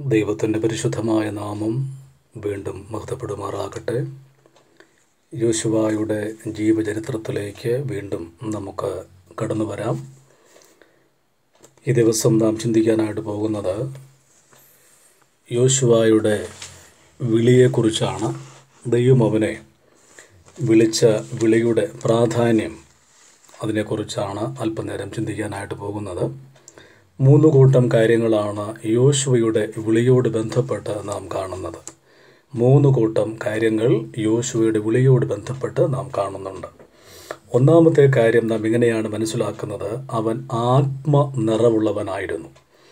ദൈവത്തിൻ്റെ പരിശുദ്ധമായ നാമം വീണ്ടും മഹത്വപ്പെടുമാറാകട്ടെ യോശുവായുടെ ജീവചരിത്രത്തിലേക്ക് വീണ്ടും നമുക്ക് കടന്നു വരാം ഈ ദിവസം നാം ചിന്തിക്കാനായിട്ട് പോകുന്നത് യോശുവായുടെ വിളിയെക്കുറിച്ചാണ് ദൈവം അവനെ വിളിച്ച വിളിയുടെ പ്രാധാന്യം അതിനെക്കുറിച്ചാണ് അല്പനേരം ചിന്തിക്കാനായിട്ട് പോകുന്നത് മൂന്ന് കൂട്ടം കാര്യങ്ങളാണ് യോശുവയുടെ വിളിയോട് ബന്ധപ്പെട്ട് നാം കാണുന്നത് മൂന്ന് കൂട്ടം കാര്യങ്ങൾ യോശുവയുടെ വിളിയോട് ബന്ധപ്പെട്ട് നാം കാണുന്നുണ്ട് ഒന്നാമത്തെ കാര്യം നാം ഇങ്ങനെയാണ് മനസ്സിലാക്കുന്നത് അവൻ ആത്മ നിറവുള്ളവനായിരുന്നു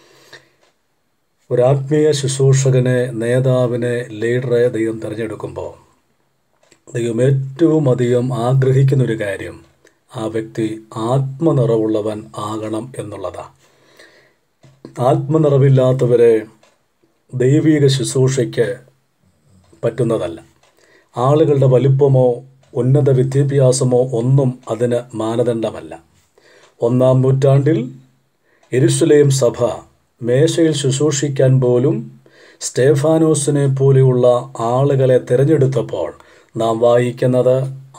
ഒരാത്മീയ ശുശ്രൂഷകനെ നേതാവിനെ ലീഡറെ ദൈവം തിരഞ്ഞെടുക്കുമ്പോൾ ദൈവം ഏറ്റവും അധികം ആഗ്രഹിക്കുന്ന ഒരു കാര്യം ആ വ്യക്തി ആത്മനിറവുള്ളവൻ ആകണം എന്നുള്ളതാണ് ആത്മനിറവില്ലാത്തവരെ ദൈവിക ശുശ്രൂഷയ്ക്ക് പറ്റുന്നതല്ല ആളുകളുടെ വലിപ്പമോ ഉന്നത വിദ്യാഭ്യാസമോ ഒന്നും അതിന് മാനദണ്ഡമല്ല ഒന്നാം നൂറ്റാണ്ടിൽ എരുസലേം സഭ മേശയിൽ ശുശ്രൂഷിക്കാൻ പോലും സ്റ്റേഫാനോസിനെ പോലെയുള്ള ആളുകളെ തിരഞ്ഞെടുത്തപ്പോൾ നാം വായിക്കുന്നത്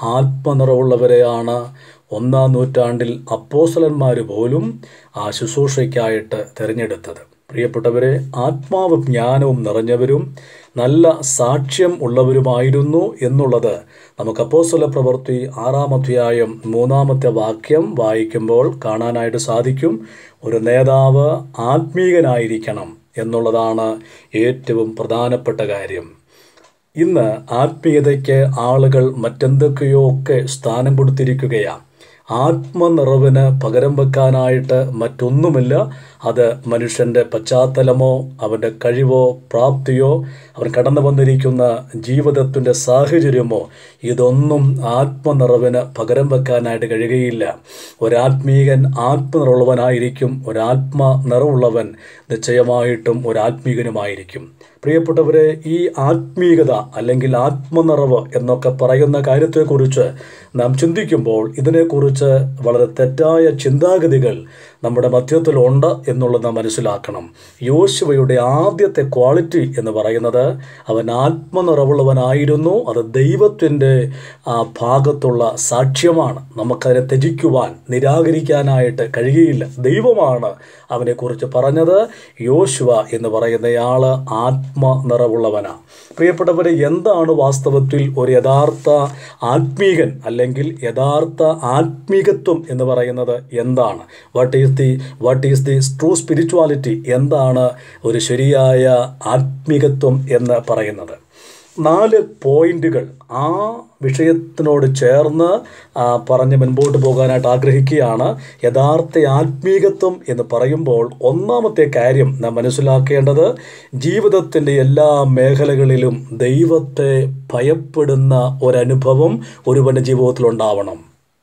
ആത്മനിറവുള്ളവരെയാണ് ഒന്നാം നൂറ്റാണ്ടിൽ അപ്പോസലന്മാർ പോലും ആ ശുശ്രൂഷയ്ക്കായിട്ട് തിരഞ്ഞെടുത്തത് പ്രിയപ്പെട്ടവരെ ആത്മാവ് ജ്ഞാനവും നിറഞ്ഞവരും നല്ല സാക്ഷ്യം ഉള്ളവരുമായിരുന്നു എന്നുള്ളത് നമുക്ക് അപ്പോസ്തല പ്രവൃത്തി ആറാം അധ്യായം മൂന്നാമത്തെ വാക്യം വായിക്കുമ്പോൾ കാണാനായിട്ട് സാധിക്കും ഒരു നേതാവ് ആത്മീകനായിരിക്കണം എന്നുള്ളതാണ് ഏറ്റവും പ്രധാനപ്പെട്ട കാര്യം ഇന്ന് ആത്മീയതയ്ക്ക് ആളുകൾ മറ്റെന്തൊക്കെയോ ഒക്കെ സ്ഥാനം കൊടുത്തിരിക്കുകയാണ് ആത്മനിറവിന് പകരം വെക്കാനായിട്ട് മറ്റൊന്നുമില്ല അത് മനുഷ്യൻ്റെ പശ്ചാത്തലമോ അവൻ്റെ കഴിവോ പ്രാപ്തിയോ അവൻ കടന്നു വന്നിരിക്കുന്ന ജീവിതത്തിൻ്റെ സാഹചര്യമോ ഇതൊന്നും ആത്മനിറവിന് പകരം വെക്കാനായിട്ട് കഴിയുകയില്ല ഒരാത്മീകൻ ആത്മനിറവുള്ളവനായിരിക്കും ഒരാത്മ നിറവുള്ളവൻ നിശ്ചയമായിട്ടും ഒരാത്മീകനുമായിരിക്കും പ്രിയപ്പെട്ടവരെ ഈ ആത്മീകത അല്ലെങ്കിൽ ആത്മനിറവ് എന്നൊക്കെ പറയുന്ന കാര്യത്തെക്കുറിച്ച് നാം ചിന്തിക്കുമ്പോൾ ഇതിനെക്കുറിച്ച് വളരെ തെറ്റായ ചിന്താഗതികൾ നമ്മുടെ മധ്യത്തിലുണ്ട് എന്നുള്ളത് നാം മനസ്സിലാക്കണം യോശുവയുടെ ആദ്യത്തെ ക്വാളിറ്റി എന്ന് പറയുന്നത് അവൻ ആത്മനിറവുള്ളവനായിരുന്നു അത് ദൈവത്തിൻ്റെ ആ ഭാഗത്തുള്ള സാക്ഷ്യമാണ് നമുക്കതിനെ ത്യജിക്കുവാൻ നിരാകരിക്കാനായിട്ട് കഴിയുകയില്ല ദൈവമാണ് അവനെക്കുറിച്ച് പറഞ്ഞത് യോശുവ എന്ന് പറയുന്നയാൾ ആത്മനിറവുള്ളവനാണ് പ്രിയപ്പെട്ടവരെ എന്താണ് വാസ്തവത്തിൽ ഒരു യഥാർത്ഥ ആത്മീകൻ അല്ലെങ്കിൽ യഥാർത്ഥ ആത്മീകത്വം എന്ന് പറയുന്നത് എന്താണ് what is the what is the true spirituality എന്താണ് ഒരു ശരിയായ ആത്മീകത്വം എന്ന് പറയുന്നത് നാല് പോയിന്റുകൾ ആ വിഷയത്തിനോട് ചേർന്ന് പറഞ്ഞ് മുൻപോട്ട് പോകാനായിട്ട് ആഗ്രഹിക്കുകയാണ് യഥാർത്ഥ ആത്മീകത്വം എന്ന് പറയുമ്പോൾ ഒന്നാമത്തെ കാര്യം നാം മനസ്സിലാക്കേണ്ടത് ജീവിതത്തിൻ്റെ എല്ലാ മേഖലകളിലും ദൈവത്തെ ഭയപ്പെടുന്ന ഒരനുഭവം ഒരുവൻ്റെ ജീവിതത്തിൽ ഉണ്ടാവണം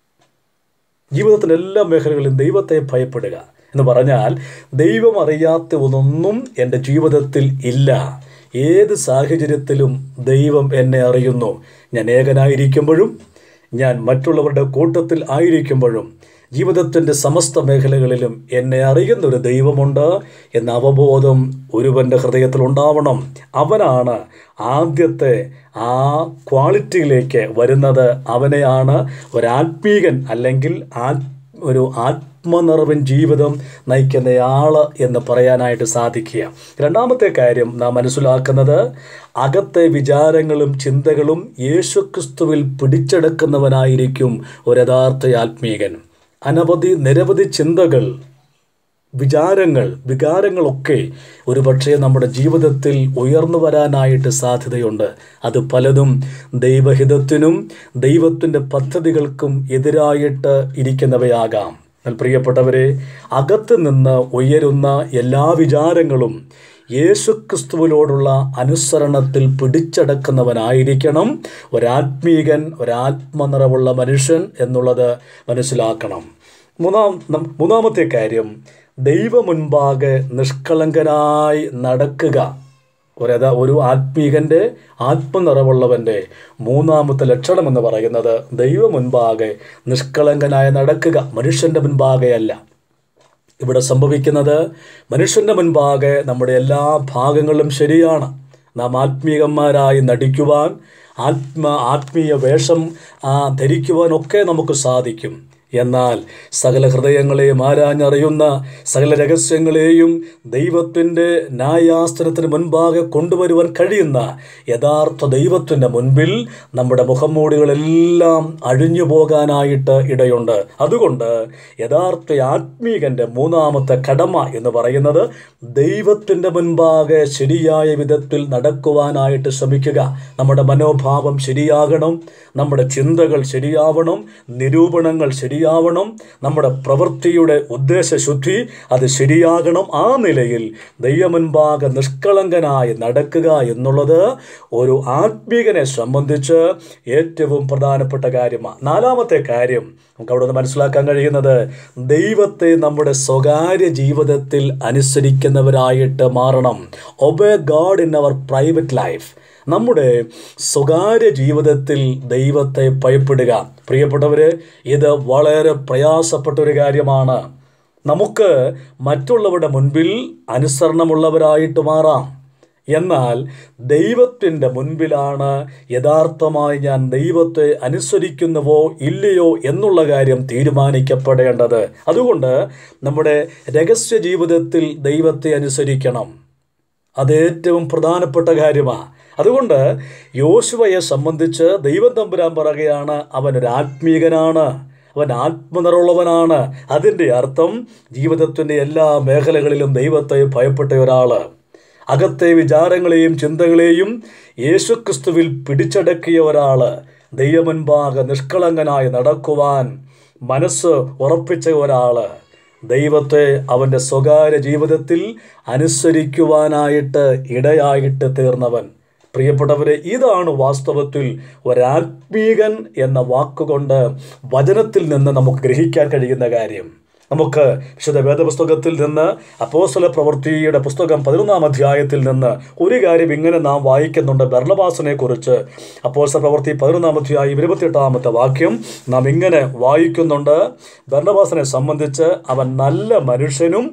ജീവിതത്തിൻ്റെ എല്ലാ മേഖലകളിലും ദൈവത്തെ ഭയപ്പെടുക എന്ന് പറഞ്ഞാൽ ദൈവം അറിയാത്ത ഒന്നൊന്നും എൻ്റെ ജീവിതത്തിൽ ഇല്ല ഏത് സാഹചര്യത്തിലും ദൈവം എന്നെ അറിയുന്നു ഞാൻ ഏകനായിരിക്കുമ്പോഴും ഞാൻ മറ്റുള്ളവരുടെ കൂട്ടത്തിൽ ആയിരിക്കുമ്പോഴും ജീവിതത്തിൻ്റെ സമസ്ത മേഖലകളിലും എന്നെ അറിയുന്ന ഒരു ദൈവമുണ്ട് എന്ന അവബോധം ഒരുവൻ്റെ ഹൃദയത്തിൽ ഉണ്ടാവണം അവനാണ് ആദ്യത്തെ ആ ക്വാളിറ്റിയിലേക്ക് വരുന്നത് അവനെയാണ് ഒരാത്മീകൻ അല്ലെങ്കിൽ ആ ഒരു ആത്മനിറവൻ ജീവിതം നയിക്കുന്നയാൾ എന്ന് പറയാനായിട്ട് സാധിക്കുക രണ്ടാമത്തെ കാര്യം നാം മനസ്സിലാക്കുന്നത് അകത്തെ വിചാരങ്ങളും ചിന്തകളും യേശുക്രിസ്തുവിൽ പിടിച്ചെടുക്കുന്നവനായിരിക്കും ഒരു യഥാർത്ഥ ആത്മീകൻ അനവധി നിരവധി ചിന്തകൾ വിചാരങ്ങൾ വികാരങ്ങളൊക്കെ ഒരു പക്ഷേ നമ്മുടെ ജീവിതത്തിൽ ഉയർന്നു വരാനായിട്ട് സാധ്യതയുണ്ട് അത് പലതും ദൈവഹിതത്തിനും ദൈവത്തിൻ്റെ പദ്ധതികൾക്കും എതിരായിട്ട് ഇരിക്കുന്നവയാകാം എന്നാൽ പ്രിയപ്പെട്ടവരെ അകത്ത് നിന്ന് ഉയരുന്ന എല്ലാ വിചാരങ്ങളും യേശുക്രിസ്തുവിനോടുള്ള അനുസരണത്തിൽ പിടിച്ചടക്കുന്നവനായിരിക്കണം ഒരാത്മീകൻ ഒരാത്മനിറവുള്ള മനുഷ്യൻ എന്നുള്ളത് മനസ്സിലാക്കണം മൂന്നാം മൂന്നാമത്തെ കാര്യം ദൈവ മുൻപാകെ നിഷ്കളങ്കനായി നടക്കുക ഒരത ഒരു ആത്മീകൻ്റെ ആത്മനിറവുള്ളവൻ്റെ മൂന്നാമത്തെ ലക്ഷണം എന്ന് പറയുന്നത് ദൈവ മുൻപാകെ നിഷ്കളങ്കനായി നടക്കുക മനുഷ്യൻ്റെ മുൻപാകെയല്ല ഇവിടെ സംഭവിക്കുന്നത് മനുഷ്യൻ്റെ മുൻപാകെ നമ്മുടെ എല്ലാ ഭാഗങ്ങളും ശരിയാണ് നാം ആത്മീയന്മാരായി നടിക്കുവാൻ ആത്മ ആത്മീയ വേഷം ആ, ധരിക്കുവാനൊക്കെ നമുക്ക് സാധിക്കും എന്നാൽ സകല ഹൃദയങ്ങളെയും ആരാഞ്ഞറിയുന്ന സകല രഹസ്യങ്ങളെയും ദൈവത്തിൻ്റെ ന്യായാസ്ത്രത്തിന് മുൻപാകെ കൊണ്ടുവരുവാൻ കഴിയുന്ന യഥാർത്ഥ ദൈവത്തിൻ്റെ മുൻപിൽ നമ്മുടെ മുഖംമൂടികളെല്ലാം അഴിഞ്ഞു പോകാനായിട്ട് ഇടയുണ്ട് അതുകൊണ്ട് യഥാർത്ഥ ആത്മീകൻ്റെ മൂന്നാമത്തെ കടമ എന്ന് പറയുന്നത് ദൈവത്തിൻ്റെ മുൻപാകെ ശരിയായ വിധത്തിൽ നടക്കുവാനായിട്ട് ശ്രമിക്കുക നമ്മുടെ മനോഭാവം ശരിയാകണം നമ്മുടെ ചിന്തകൾ ശരിയാവണം നിരൂപണങ്ങൾ ശരിയാവണം നമ്മുടെ പ്രവൃത്തിയുടെ ഉദ്ദേശശുദ്ധി അത് ശരിയാകണം ആ നിലയിൽ ദൈവമുൻപാകെ നിഷ്കളങ്കനായി നടക്കുക എന്നുള്ളത് ഒരു ആത്മീകനെ സംബന്ധിച്ച് ഏറ്റവും പ്രധാനപ്പെട്ട കാര്യമാണ് നാലാമത്തെ കാര്യം നമുക്ക് അവിടെ നിന്ന് മനസ്സിലാക്കാൻ കഴിയുന്നത് ദൈവത്തെ നമ്മുടെ സ്വകാര്യ ജീവിതത്തിൽ അനുസരിക്കുന്നവരായിട്ട് മാറണം obey God in our private life നമ്മുടെ സ്വകാര്യ ജീവിതത്തിൽ ദൈവത്തെ ഭയപ്പെടുക പ്രിയപ്പെട്ടവര് ഇത് വളരെ പ്രയാസപ്പെട്ട ഒരു കാര്യമാണ് നമുക്ക് മറ്റുള്ളവരുടെ മുൻപിൽ അനുസരണമുള്ളവരായിട്ട് മാറാം എന്നാൽ ദൈവത്തിൻ്റെ മുൻപിലാണ് യഥാർത്ഥമായി ഞാൻ ദൈവത്തെ അനുസരിക്കുന്നുവോ ഇല്ലയോ എന്നുള്ള കാര്യം തീരുമാനിക്കപ്പെടേണ്ടത് അതുകൊണ്ട് നമ്മുടെ രഹസ്യ ജീവിതത്തിൽ ദൈവത്തെ അനുസരിക്കണം അത് ഏറ്റവും പ്രധാനപ്പെട്ട കാര്യമാണ് അതുകൊണ്ട് യോശുവയെ സംബന്ധിച്ച് ദൈവം തമ്പുരാൻ പറയുകയാണ് അവനൊരു ആത്മീകനാണ് അവൻ ആത്മനിറുള്ളവനാണ് അതിൻ്റെ അർത്ഥം ജീവിതത്തിൻ്റെ എല്ലാ മേഖലകളിലും ദൈവത്തെ ഭയപ്പെട്ട ഒരാൾ അകത്തെ വിചാരങ്ങളെയും ചിന്തകളെയും യേശുക്രിസ്തുവിൽ പിടിച്ചടക്കിയ ഒരാൾ ദൈവമുൻപാകെ നിഷ്കളങ്കനായി നടക്കുവാൻ മനസ്സ് ഉറപ്പിച്ച ഒരാൾ ദൈവത്തെ അവൻ്റെ സ്വകാര്യ ജീവിതത്തിൽ അനുസരിക്കുവാനായിട്ട് ഇടയായിട്ട് തീർന്നവൻ പ്രിയപ്പെട്ടവരെ ഇതാണ് വാസ്തവത്തിൽ ഒരാത്മീകൻ എന്ന വാക്കുകൊണ്ട് വചനത്തിൽ നിന്ന് നമുക്ക് ഗ്രഹിക്കാൻ കഴിയുന്ന കാര്യം നമുക്ക് വിശുദ്ധ വേദപുസ്തകത്തിൽ നിന്ന് അപ്പോസ്തല പ്രവൃത്തിയുടെ പുസ്തകം പതിനൊന്നാം അധ്യായത്തിൽ നിന്ന് ഒരു കാര്യം ഇങ്ങനെ നാം വായിക്കുന്നുണ്ട് ബർണബാസിനെ കുറിച്ച് അപ്പോസ്തല പ്രവൃത്തി പതിനൊന്നാം അധ്യായം ഇരുപത്തിയെട്ടാമത്തെ വാക്യം നാം ഇങ്ങനെ വായിക്കുന്നുണ്ട് ബർണബാസിനെ സംബന്ധിച്ച് അവൻ നല്ല മനുഷ്യനും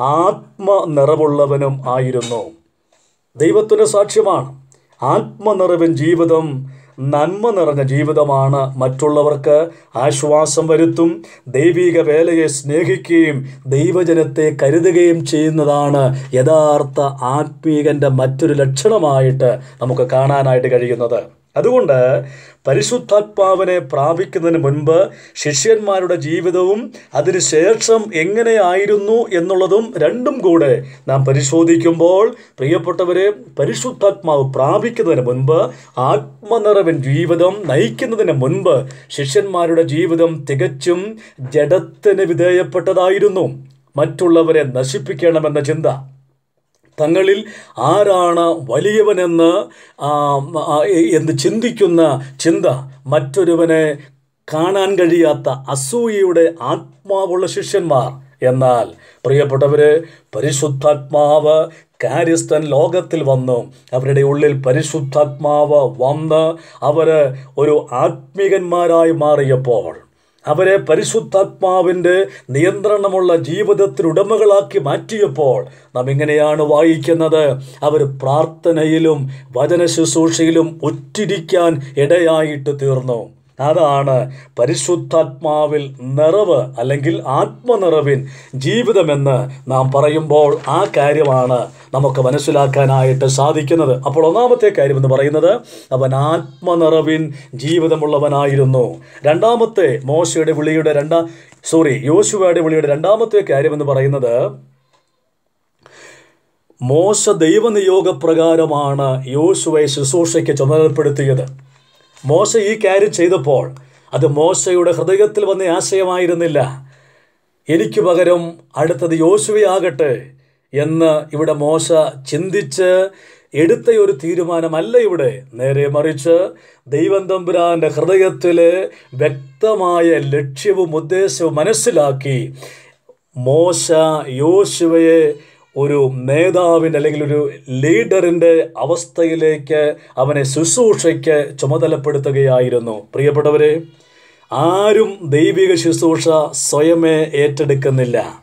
ആത്മനിറവുള്ളവനും ആയിരുന്നു ദൈവത്തിൻ്റെ സാക്ഷ്യമാണ് ആത്മനിറവൻ ജീവിതം നന്മ നിറഞ്ഞ ജീവിതമാണ് മറ്റുള്ളവർക്ക് ആശ്വാസം വരുത്തും ദൈവിക വേലയെ സ്നേഹിക്കുകയും ദൈവജനത്തെ കരുതുകയും ചെയ്യുന്നതാണ് യഥാർത്ഥ ആത്മീകൻ്റെ മറ്റൊരു ലക്ഷണമായിട്ട് നമുക്ക് കാണാനായിട്ട് കഴിയുന്നത് അതുകൊണ്ട് പരിശുദ്ധാത്മാവിനെ പ്രാപിക്കുന്നതിന് മുൻപ് ശിഷ്യന്മാരുടെ ജീവിതവും അതിനുശേഷം എങ്ങനെയായിരുന്നു എന്നുള്ളതും രണ്ടും കൂടെ നാം പരിശോധിക്കുമ്പോൾ പ്രിയപ്പെട്ടവരെ പരിശുദ്ധാത്മാവ് പ്രാപിക്കുന്നതിന് മുൻപ് ആത്മനിറവൻ ജീവിതം നയിക്കുന്നതിന് മുൻപ് ശിഷ്യന്മാരുടെ ജീവിതം തികച്ചും ജഡത്തിന് വിധേയപ്പെട്ടതായിരുന്നു മറ്റുള്ളവരെ നശിപ്പിക്കണമെന്ന ചിന്ത തങ്ങളിൽ ആരാണ് വലിയവനെന്ന് ആ, ആ, എന്ന് ചിന്തിക്കുന്ന ചിന്ത മറ്റൊരുവനെ കാണാൻ കഴിയാത്ത അസൂയയുടെ ആത്മാവുള്ള ശിഷ്യന്മാർ എന്നാൽ പ്രിയപ്പെട്ടവര് പരിശുദ്ധാത്മാവ് കാര്യസ്ഥൻ ലോകത്തിൽ വന്നു അവരുടെ ഉള്ളിൽ പരിശുദ്ധാത്മാവ് വന്ന് അവര് ഒരു ആത്മീകന്മാരായി മാറിയപ്പോൾ അവരെ പരിശുദ്ധാത്മാവിൻ്റെ നിയന്ത്രണമുള്ള ജീവിതത്തിനുടമകളാക്കി മാറ്റിയപ്പോൾ നാം ഇങ്ങനെയാണ് വായിക്കുന്നത് അവർ പ്രാർത്ഥനയിലും വചന ശുശ്രൂഷയിലും ഒറ്റിരിക്കാൻ ഇടയായിട്ട് തീർന്നു അതാണ് പരിശുദ്ധാത്മാവിൽ നിറവ് അല്ലെങ്കിൽ ആത്മനിറവിൻ ജീവിതമെന്ന് നാം പറയുമ്പോൾ ആ കാര്യമാണ് നമുക്ക് മനസ്സിലാക്കാനായിട്ട് സാധിക്കുന്നത് അപ്പോൾ ഒന്നാമത്തെ കാര്യം എന്ന് പറയുന്നത് അവൻ ആത്മനിറവിൻ ജീവിതമുള്ളവനായിരുന്നു രണ്ടാമത്തെ മോശയുടെ വിളിയുടെ രണ്ടാം സോറി യോശുവയുടെ വിളിയുടെ രണ്ടാമത്തെ കാര്യം എന്ന് പറയുന്നത് മോശ ദൈവനിയോഗപ്രകാരമാണ് യോശുവയെ ശുശ്രൂഷയ്ക്ക് ചുമതലപ്പെടുത്തിയത് മോശ ഈ കാര്യം ചെയ്തപ്പോൾ അത് മോശയുടെ ഹൃദയത്തിൽ വന്ന ആശയമായിരുന്നില്ല എനിക്ക് പകരം അടുത്തത് യോശുവയാകട്ടെ എന്ന് ഇവിടെ മോശ ചിന്തിച്ച് എടുത്ത ഒരു തീരുമാനമല്ല ഇവിടെ നേരെ മറിച്ച് ദൈവം തമ്പുരാൻ്റെ ഹൃദയത്തിൽ വ്യക്തമായ ലക്ഷ്യവും ഉദ്ദേശവും മനസ്സിലാക്കി മോശ യോശുവയെ ഒരു നേതാവിൻ്റെ അല്ലെങ്കിൽ ഒരു ലീഡറിൻ്റെ അവസ്ഥയിലേക്ക് അവനെ ശുശ്രൂഷയ്ക്ക് ചുമതലപ്പെടുത്തുകയായിരുന്നു പ്രിയപ്പെട്ടവരെ ആരും ദൈവിക ശുശ്രൂഷ സ്വയമേ ഏറ്റെടുക്കുന്നില്ല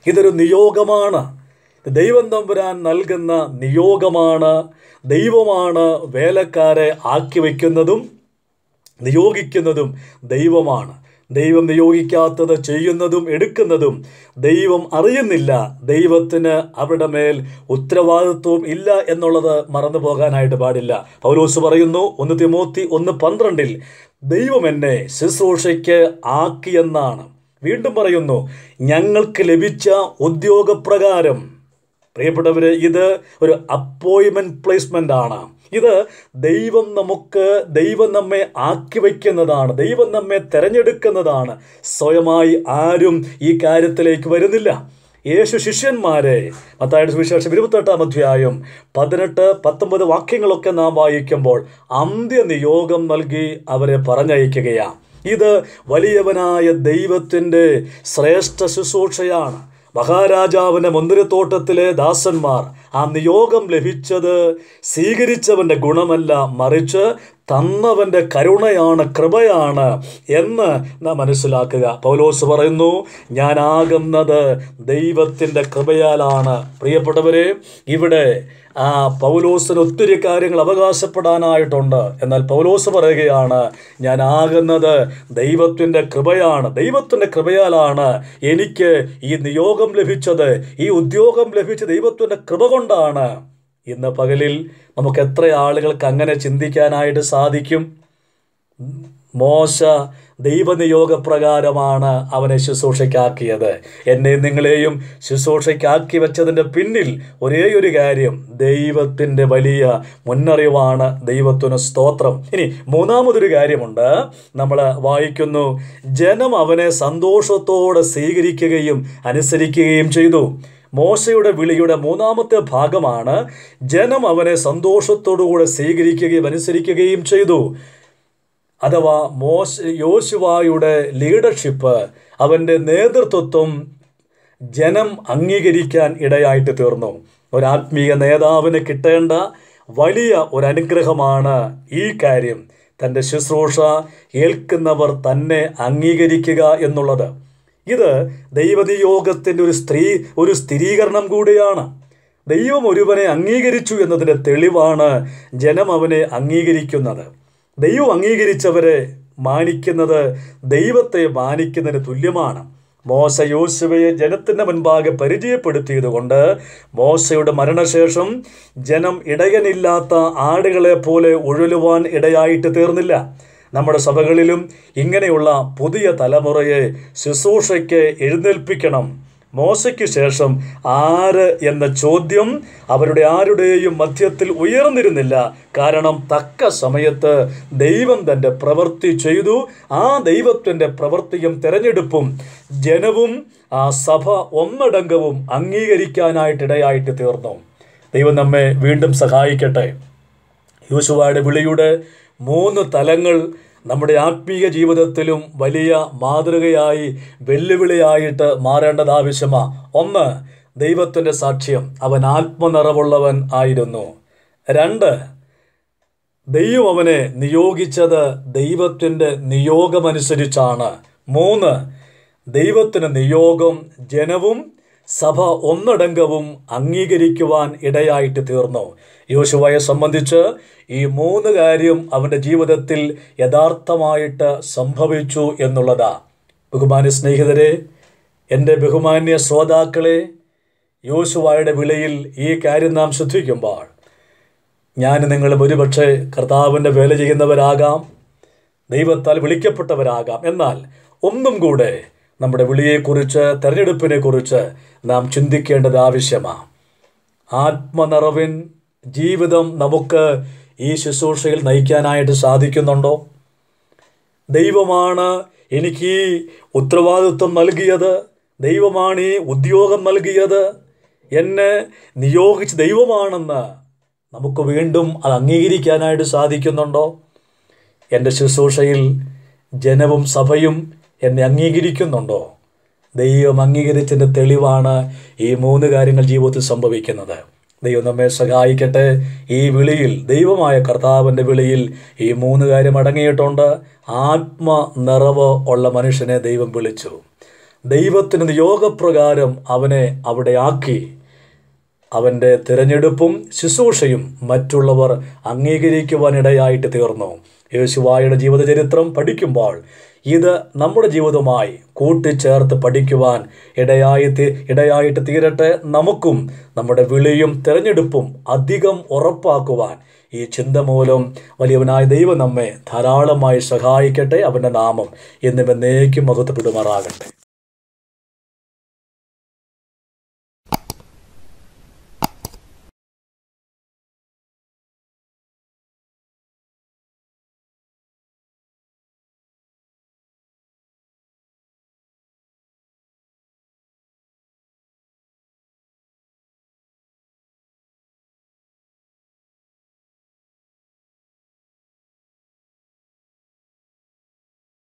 ഇതൊരു നിയോഗമാണ് ദൈവം തമ്പുരാൻ നൽകുന്ന നിയോഗമാണ് ദൈവമാണ് വേലക്കാരെ ആക്കി വയ്ക്കുന്നതും നിയോഗിക്കുന്നതും ദൈവമാണ് ദൈവം നിയോഗിക്കാത്തത് ചെയ്യുന്നതും എടുക്കുന്നതും ദൈവം അറിയുന്നില്ല ദൈവത്തിന് അവരുടെ മേൽ ഉത്തരവാദിത്വം ഇല്ല എന്നുള്ളത് മറന്നു പോകാനായിട്ട് പാടില്ല പൗലോസ് പറയുന്നു ഒന്ന് തിമോത്തി ഒന്ന് പന്ത്രണ്ടിൽ ദൈവം എന്നെ ശുശ്രൂഷയ്ക്ക് ആക്കിയെന്നാണ് വീണ്ടും പറയുന്നു ഞങ്ങൾക്ക് ലഭിച്ച ഉദ്യോഗപ്രകാരം പ്രിയപ്പെട്ടവരെ ഇത് ഒരു അപ്പോയിൻമെന്റ് പ്ലേസ്മെന്റ് ആണ് ഇത് ദൈവം നമുക്ക് ദൈവം നമ്മെ ആക്കി വയ്ക്കുന്നതാണ് ദൈവം നമ്മെ തിരഞ്ഞെടുക്കുന്നതാണ് സ്വയമായി ആരും ഈ കാര്യത്തിലേക്ക് വരുന്നില്ല യേശു ശിഷ്യന്മാരെ മത്തായുടെ സുവിശേഷം ഇരുപത്തെട്ടാം അധ്യായം പതിനെട്ട് പത്തൊമ്പത് വാക്യങ്ങളൊക്കെ നാം വായിക്കുമ്പോൾ അന്ത്യനിയോഗം നൽകി അവരെ പറഞ്ഞയക്കുകയാണ് ഇത് വലിയവനായ ദൈവത്തിൻ്റെ ശ്രേഷ്ഠ ശുശ്രൂഷയാണ് മഹാരാജാവിൻ്റെ മുന്തിരിത്തോട്ടത്തിലെ ദാസന്മാർ ആ നിയോഗം ലഭിച്ചത് സ്വീകരിച്ചവൻ്റെ ഗുണമല്ല മറിച്ച് തന്നവൻ്റെ കരുണയാണ് കൃപയാണ് എന്ന് നാം മനസ്സിലാക്കുക പൗലോസ് പറയുന്നു ഞാനാകുന്നത് ദൈവത്തിൻ്റെ കൃപയാലാണ് പ്രിയപ്പെട്ടവരെ ഇവിടെ ആ പൗലോസിന് ഒത്തിരി കാര്യങ്ങൾ അവകാശപ്പെടാനായിട്ടുണ്ട് എന്നാൽ പൗലോസ് പറയുകയാണ് ഞാൻ ആകുന്നത് ദൈവത്തിൻ്റെ കൃപയാണ് ദൈവത്തിൻ്റെ കൃപയാലാണ് എനിക്ക് ഈ നിയോഗം ലഭിച്ചത് ഈ ഉദ്യോഗം ലഭിച്ച ദൈവത്തിൻ്റെ കൃപ കൊണ്ടാണ് ഇന്ന് പകലിൽ നമുക്ക് എത്ര ആളുകൾക്ക് അങ്ങനെ ചിന്തിക്കാനായിട്ട് സാധിക്കും മോശ ദൈവനിയോഗപ്രകാരമാണ് അവനെ ശുശ്രൂഷയ്ക്കാക്കിയത് എന്നെയും നിങ്ങളെയും ശുശ്രൂഷയ്ക്കാക്കി വെച്ചതിൻ്റെ പിന്നിൽ ഒരേ ഒരു കാര്യം ദൈവത്തിൻ്റെ വലിയ മുന്നറിവാണ് ദൈവത്തിന് സ്തോത്രം ഇനി മൂന്നാമതൊരു കാര്യമുണ്ട് നമ്മൾ വായിക്കുന്നു ജനം അവനെ സന്തോഷത്തോടെ സ്വീകരിക്കുകയും അനുസരിക്കുകയും ചെയ്തു മോശയുടെ വിളിയുടെ മൂന്നാമത്തെ ഭാഗമാണ് ജനം അവനെ സന്തോഷത്തോടുകൂടെ സ്വീകരിക്കുകയും അനുസരിക്കുകയും ചെയ്തു അഥവാ മോശ യോശുവായുടെ ലീഡർഷിപ്പ് അവൻ്റെ നേതൃത്വത്വം ജനം അംഗീകരിക്കാൻ ഇടയായിട്ട് തീർന്നു ഒരാത്മീയ നേതാവിന് കിട്ടേണ്ട വലിയ ഒരു അനുഗ്രഹമാണ് ഈ കാര്യം തൻ്റെ ശുശ്രൂഷ ഏൽക്കുന്നവർ തന്നെ അംഗീകരിക്കുക എന്നുള്ളത് ഇത് ദൈവനിയോഗത്തിൻ്റെ ഒരു സ്ത്രീ ഒരു സ്ഥിരീകരണം കൂടിയാണ് ദൈവം ഒരുവനെ അംഗീകരിച്ചു എന്നതിൻ്റെ തെളിവാണ് ജനം അവനെ അംഗീകരിക്കുന്നത് ദൈവം അംഗീകരിച്ചവരെ മാനിക്കുന്നത് ദൈവത്തെ മാനിക്കുന്നതിന് തുല്യമാണ് മോശ യോശുവയെ ജനത്തിൻ്റെ മുൻപാകെ പരിചയപ്പെടുത്തിയതുകൊണ്ട് മോശയുടെ മരണശേഷം ജനം ഇടയനില്ലാത്ത ആടുകളെ പോലെ ഉഴലുവാൻ ഇടയായിട്ട് തീർന്നില്ല നമ്മുടെ സഭകളിലും ഇങ്ങനെയുള്ള പുതിയ തലമുറയെ ശുശ്രൂഷയ്ക്ക് എഴുന്നേൽപ്പിക്കണം മോശയ്ക്ക് ശേഷം ആര് എന്ന ചോദ്യം അവരുടെ ആരുടെയും മധ്യത്തിൽ ഉയർന്നിരുന്നില്ല കാരണം തക്ക സമയത്ത് ദൈവം തൻ്റെ പ്രവൃത്തി ചെയ്തു ആ ദൈവത്തിൻ്റെ പ്രവൃത്തിയും തെരഞ്ഞെടുപ്പും ജനവും ആ സഭ ഒന്നടങ്കവും അംഗീകരിക്കാനായിട്ടിടയായിട്ട് തീർന്നു ദൈവം നമ്മെ വീണ്ടും സഹായിക്കട്ടെ യൂസുവായുടെ വിളിയുടെ മൂന്ന് തലങ്ങൾ നമ്മുടെ ആത്മീയ ജീവിതത്തിലും വലിയ മാതൃകയായി വെല്ലുവിളിയായിട്ട് മാറേണ്ടത് ആവശ്യമാണ് ഒന്ന് ദൈവത്തിൻ്റെ സാക്ഷ്യം അവൻ ആത്മനിറവുള്ളവൻ ആയിരുന്നു രണ്ട് ദൈവം അവനെ നിയോഗിച്ചത് ദൈവത്തിൻ്റെ നിയോഗമനുസരിച്ചാണ് മൂന്ന് ദൈവത്തിന് നിയോഗം ജനവും സഭ ഒന്നടങ്കവും അംഗീകരിക്കുവാൻ ഇടയായിട്ട് തീർന്നു യോശുവയെ സംബന്ധിച്ച് ഈ മൂന്ന് കാര്യം അവൻ്റെ ജീവിതത്തിൽ യഥാർത്ഥമായിട്ട് സംഭവിച്ചു എന്നുള്ളതാ ബഹുമാന്യ സ്നേഹിതരെ എൻ്റെ ബഹുമാന്യ ശ്രോതാക്കളെ യോശുവായുടെ വിളിയിൽ ഈ കാര്യം നാം ശ്രദ്ധിക്കുമ്പോൾ ഞാൻ നിങ്ങളും ഒരുപക്ഷെ കർത്താവിൻ്റെ വേല ചെയ്യുന്നവരാകാം ദൈവത്താൽ വിളിക്കപ്പെട്ടവരാകാം എന്നാൽ ഒന്നും കൂടെ നമ്മുടെ വിളിയെക്കുറിച്ച് തെരഞ്ഞെടുപ്പിനെക്കുറിച്ച് നാം ചിന്തിക്കേണ്ടത് ആവശ്യമാണ് ആത്മനിറവിൻ ജീവിതം നമുക്ക് ഈ ശുശ്രൂഷയിൽ നയിക്കാനായിട്ട് സാധിക്കുന്നുണ്ടോ ദൈവമാണ് എനിക്ക് ഈ ഉത്തരവാദിത്വം നൽകിയത് ദൈവമാണ് ഈ ഉദ്യോഗം നൽകിയത് എന്നെ നിയോഗിച്ച ദൈവമാണെന്ന് നമുക്ക് വീണ്ടും അത് അംഗീകരിക്കാനായിട്ട് സാധിക്കുന്നുണ്ടോ എൻ്റെ ശുശ്രൂഷയിൽ ജനവും സഭയും എന്നെ അംഗീകരിക്കുന്നുണ്ടോ ദൈവം അംഗീകരിച്ചതിൻ്റെ തെളിവാണ് ഈ മൂന്ന് കാര്യങ്ങൾ ജീവിതത്തിൽ സംഭവിക്കുന്നത് ദൈവം നമ്മെ സഹായിക്കട്ടെ ഈ വിളിയിൽ ദൈവമായ കർത്താവിൻ്റെ വിളിയിൽ ഈ മൂന്ന് കാര്യം അടങ്ങിയിട്ടുണ്ട് ആത്മ നിറവ് ഉള്ള മനുഷ്യനെ ദൈവം വിളിച്ചു ദൈവത്തിന് നിയോഗപ്രകാരം അവനെ അവിടെ ആക്കി അവൻ്റെ തിരഞ്ഞെടുപ്പും ശുശ്രൂഷയും മറ്റുള്ളവർ അംഗീകരിക്കുവാനിടയായിട്ട് തീർന്നു യേശുവായുടെ ജീവിതചരിത്രം പഠിക്കുമ്പോൾ ഇത് നമ്മുടെ ജീവിതവുമായി കൂട്ടിച്ചേർത്ത് പഠിക്കുവാൻ ഇടയായി തീ- ഇടയായിട്ട് തീരട്ടെ നമുക്കും നമ്മുടെ വിളിയും തിരഞ്ഞെടുപ്പും അധികം ഉറപ്പാക്കുവാൻ ഈ ചിന്ത മൂലം വലിയവനായ ദൈവം നമ്മെ ധാരാളമായി സഹായിക്കട്ടെ അവൻ്റെ നാമം എന്നും എന്നേക്കും മഹത്വപ്പെടുമാറാകട്ടെ